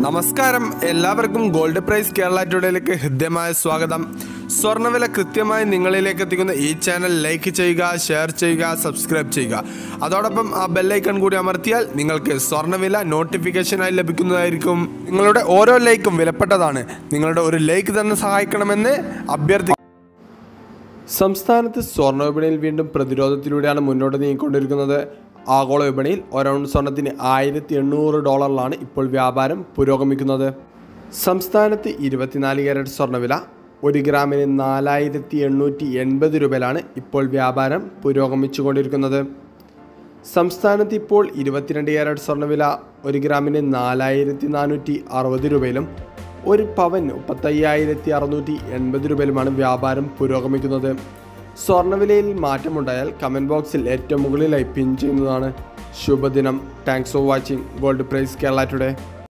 നമസ്കാരം എല്ലാവർക്കും gold price Kerala ടുഡേയിലേക്ക് ഹൃദ്യമായ സ്വാഗതം സ്വർണ്ണവില കൃത്യമായി നിങ്ങളിലേക്ക് എത്തിക്കുന്ന ഈ ചാനൽ ലൈക്ക് ചെയ്യുക ഷെയർ ചെയ്യുക സബ്സ്ക്രൈബ് ചെയ്യുക അതോടൊപ്പം ആ ബെല്ലൈക്കൺ കൂടി അമർത്തിയാൽ നിങ്ങൾക്ക് സ്വർണ്ണവില നോട്ടിഫിക്കേഷനായി ലഭിക്കുന്നതായിരിക്കും നിങ്ങളുടെ ഓരോ ലൈക്കും വിലപ്പെട്ടതാണ് നിങ്ങളുടെ ഒരു ലൈക്ക് തന്നെ സഹായിക്കണമെന്ന് അഭ്യർത്ഥി സംസ്ഥാനത്ത് സ്വർണ്ണ വിപണിയിൽ വീണ്ടും പ്രതിരോധത്തിലൂടെയാണ് മുന്നോട്ട് നീങ്ങിക്കൊണ്ടിരിക്കുന്നത് ആഗോള വിപണിയിൽ ഒരൗണ്ട് സ്വർണത്തിന് ആയിരത്തി എണ്ണൂറ് ഡോളറിലാണ് ഇപ്പോൾ വ്യാപാരം പുരോഗമിക്കുന്നത് സംസ്ഥാനത്ത് ഇരുപത്തിനാല് ക്യാരറ്റ് സ്വർണ്ണവില ഒരു ഗ്രാമിന് നാലായിരത്തി എണ്ണൂറ്റി എൺപത് രൂപയിലാണ് ഇപ്പോൾ വ്യാപാരം പുരോഗമിച്ചുകൊണ്ടിരിക്കുന്നത് സംസ്ഥാനത്ത് ഇപ്പോൾ ഇരുപത്തിരണ്ട് ക്യാരറ്റ് സ്വർണ്ണവില ഒരു ഗ്രാമിന് നാലായിരത്തി നാനൂറ്റി അറുപത് രൂപയിലും ഒരു പവൻ മുപ്പത്തയ്യായിരത്തി അറുന്നൂറ്റി എൺപത് രൂപയിലുമാണ് വ്യാപാരം പുരോഗമിക്കുന്നത് സ്വർണ്ണവിലയിൽ മാറ്റമുണ്ടായാൽ കമൻറ്റ് ബോക്സിൽ ഏറ്റവും മുകളിലായി പിൻ ചെയ്യുന്നതാണ് ശുഭദിനം thanks for watching gold price Kerala today